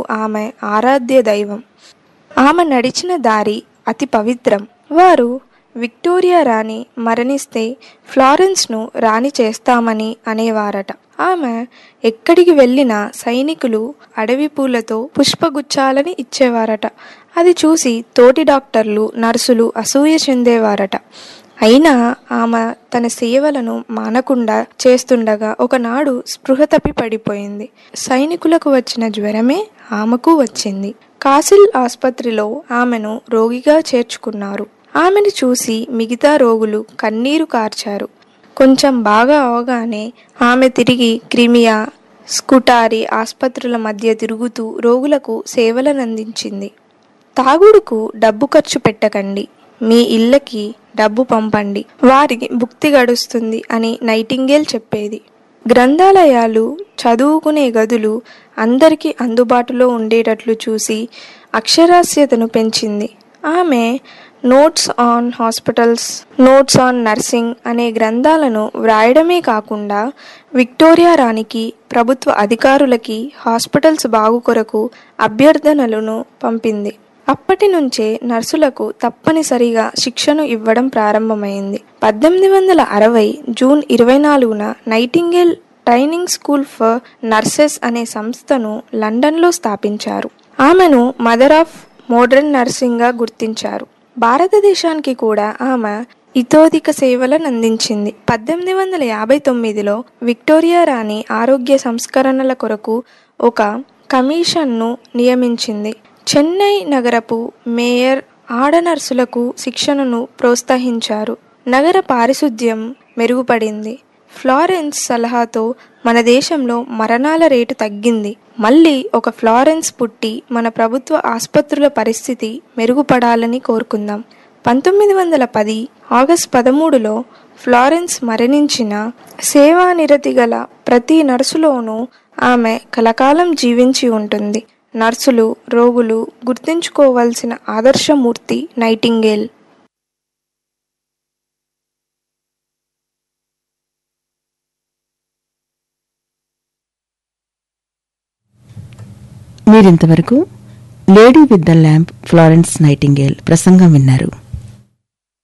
ఆమె ఆరాధ్య దైవం ఆమె నడిచిన దారి అతి పవిత్రం వారు విక్టోరియా రాణి మరణిస్తే ఫ్లారెన్స్ను రాణి చేస్తామని అనేవారట ఆమె ఎక్కడికి వెళ్ళినా సైనికులు అడవి పూలతో పుష్పగుచ్చాలని ఇచ్చేవారట అది చూసి తోటి డాక్టర్లు నర్సులు అసూయ చెందేవారట అయినా ఆమె తన సేవలను మానకుండా చేస్తుండగా ఒకనాడు స్పృహ తప్పి పడిపోయింది సైనికులకు వచ్చిన జ్వరమే ఆమెకు వచ్చింది కాసిల్ ఆసుపత్రిలో ఆమెను రోగిగా చేర్చుకున్నారు ఆమెను చూసి మిగతా రోగులు కన్నీరు కార్చారు కొంచెం బాగా అవగానే ఆమె తిరిగి క్రిమియా స్కుటారి ఆసుపత్రుల మధ్య తిరుగుతూ రోగులకు సేవలనందించింది తాగుడుకు డబ్బు ఖర్చు పెట్టకండి మీ ఇళ్ళకి డబ్బు పంపండి వారికి భుక్తి గడుస్తుంది అని నైటింగేల్ చెప్పేది గ్రంథాలయాలు చదువుకునే గదులు అందరికీ అందుబాటులో ఉండేటట్లు చూసి అక్షరాస్యతను పెంచింది ఆమె notes on hospitals notes on nursing అనే గ్రంథాలను వ్రాయడమే కాకుండా విక్టోరియా రాణికి ప్రభుత్వ అధికారులకి హాస్పిటల్స్ బాగు కొరకు అభ్యర్థనలను పంపింది అప్పటి నుంచే నర్సులకు తప్పనిసరిగా శిక్షను ఇవ్వడం ప్రారంభమైంది పద్దెనిమిది వందల అరవై జూన్ ఇరవై నాలుగున Nightingale training school for nurses అనే సంస్థను లండన్లో స్థాపించారు ఆమెను మదర్ ఆఫ్ మోడర్న్ నర్సింగ్గా గుర్తించారు భారతదేశానికి కూడా ఆమె ఇతోధిక సేవలను అందించింది పద్దెనిమిది వందల యాభై తొమ్మిదిలో విక్టోరియా రాణి ఆరోగ్య సంస్కరణల కొరకు ఒక కమిషన్ను నియమించింది చెన్నై నగరపు మేయర్ ఆడ నర్సులకు శిక్షణను ప్రోత్సహించారు నగర పారిశుద్ధ్యం మెరుగుపడింది ఫ్లారెన్స్ సలహాతో మన దేశంలో మరణాల రేటు తగ్గింది మళ్ళీ ఒక ఫ్లారెన్స్ పుట్టి మన ప్రభుత్వ ఆసుపత్రుల పరిస్థితి మెరుగుపడాలని కోరుకుందాం పంతొమ్మిది వందల పది ఆగస్ట్ పదమూడులో ఫ్లారెన్స్ మరణించిన సేవానిరతి గల ప్రతి నర్సులోనూ ఆమె కలకాలం జీవించి ఉంటుంది నర్సులు రోగులు గుర్తుంచుకోవాల్సిన ఆదర్శమూర్తి నైటింగేల్ మీరింతవరకు lady with the lamp Florence Nightingale ప్రసంగం విన్నారు